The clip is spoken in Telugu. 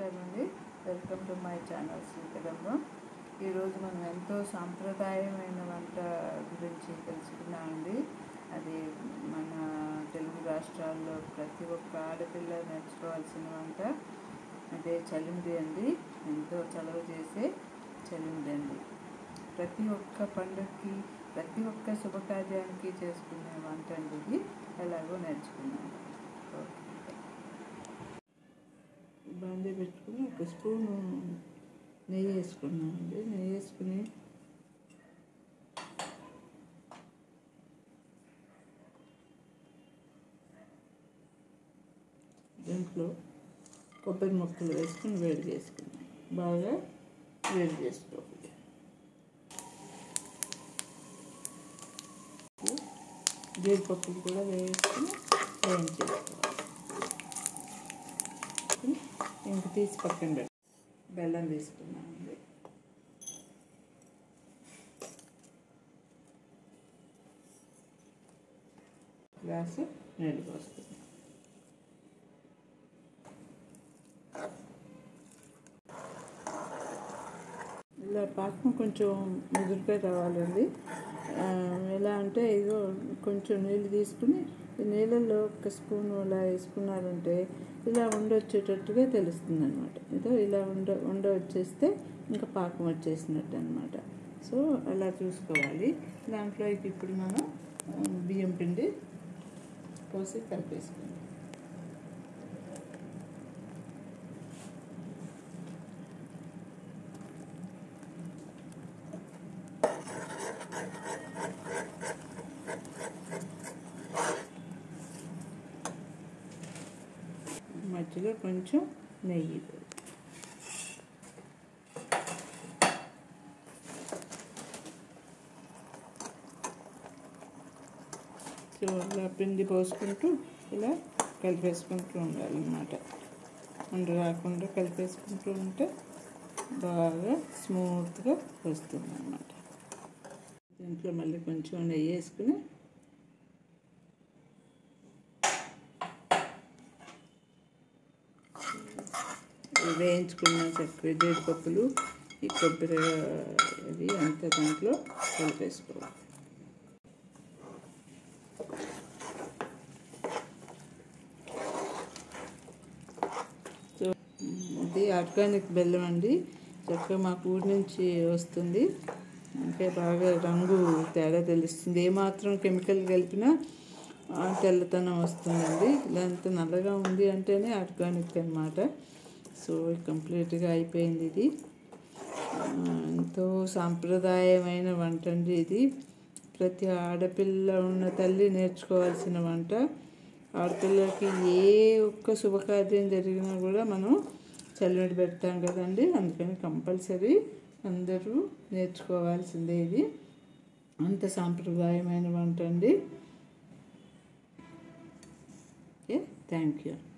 నమస్కారం అండి వెల్కమ్ టు మై ఛానల్ శ్రీకరంలో ఈరోజు మనం ఎంతో సాంప్రదాయమైన వంట గురించి తెలుసుకున్నామండి అది మన తెలుగు రాష్ట్రాల్లో ప్రతి ఒక్క ఆడపిల్ల నేర్చుకోవాల్సిన వంట అదే చలిమిడి అండి ఎంతో చలవ చేసే చలిమిడి అండి ప్రతి ఒక్క పండుగకి ప్రతి ఒక్క శుభకార్యానికి చేసుకునే వంట అండి ఇది ఎలాగో నేర్చుకున్నాను ఓకే బాండీ పెట్టుకుని ఒక స్పూను నెయ్యి వేసుకున్నానండి నెయ్యి వేసుకుని దీంట్లో కొబ్బరి ముక్కలు వేసుకుని వేడి చేసుకున్నాం బాగా వేడి చేసుకోవాలి జీడిపప్పులు కూడా వేసుకుని వేయించేసుకోవాలి ఇంక తీసి పక్కన పెట్టి బెల్లం తీసుకున్నామండి గ్లాసు నీళ్ళు పోసుకున్నాం ఇలా పాకం కొంచెం ముదురుగా రావాలండి ఆ, ఎలా అంటే ఇదో కొంచెం నీళ్ళు తీసుకుని ఈ నీళ్ళల్లో ఒక స్పూన్ అలా వేసుకున్నారంటే ఇలా ఉండొచ్చేటట్టుగా తెలుస్తుంది అనమాట ఏదో ఇలా ఉండ ఉండ వచ్చేస్తే ఇంకా పాకం వచ్చేసినట్టు అనమాట సో అలా చూసుకోవాలి దాంట్లోకి ఇప్పుడు మనం ఆ, బియ్యం పిండి పోసి కలిపేసుకుందాం మధ్యలో కొంచెం నెయ్యి సో అలా పిండి పోసుకుంటూ ఇలా కలిపేసుకుంటూ ఉండాలన్నమాట ఉండ రాకుండా కలిపేసుకుంటూ ఉంటే బాగా స్మూత్గా వస్తుంది అన్నమాట దీంట్లో మళ్ళీ కొంచెం నెయ్యి వేసుకుని వేయించుకున్న చక్కెర జీడిపప్పులు ఈ కొబ్బరి అవి అంతా దాంట్లో కలిపేసుకోవాలి సో ఇది ఆర్గానిక్ బెల్లం అండి చక్కగా మాకు ఊరి నుంచి వస్తుంది అంటే బాగా రంగు తేడా తెలుస్తుంది ఏమాత్రం కెమికల్ కలిపినా ఆ తెల్లతనం వస్తుందండి ఇదంతా నల్లగా ఉంది అంటేనే ఆర్గానిక్ అన్నమాట సో కంప్లీట్గా అయిపోయింది ఇది ఆ, ఎంతో సాంప్రదాయమైన వంట అండి ఇది ప్రతి ఆడపిల్ల ఉన్న తల్లి నేర్చుకోవాల్సిన వంట ఆడపిల్లలకి ఏ ఒక్క శుభకార్యం జరిగినా కూడా మనం చల్లిమిడి పెడతాం కదండి అందుకని కంపల్సరీ అందరూ నేర్చుకోవాల్సిందే ఇది అంత సాంప్రదాయమైన వంట అండి ఓకే థ్యాంక్ యూ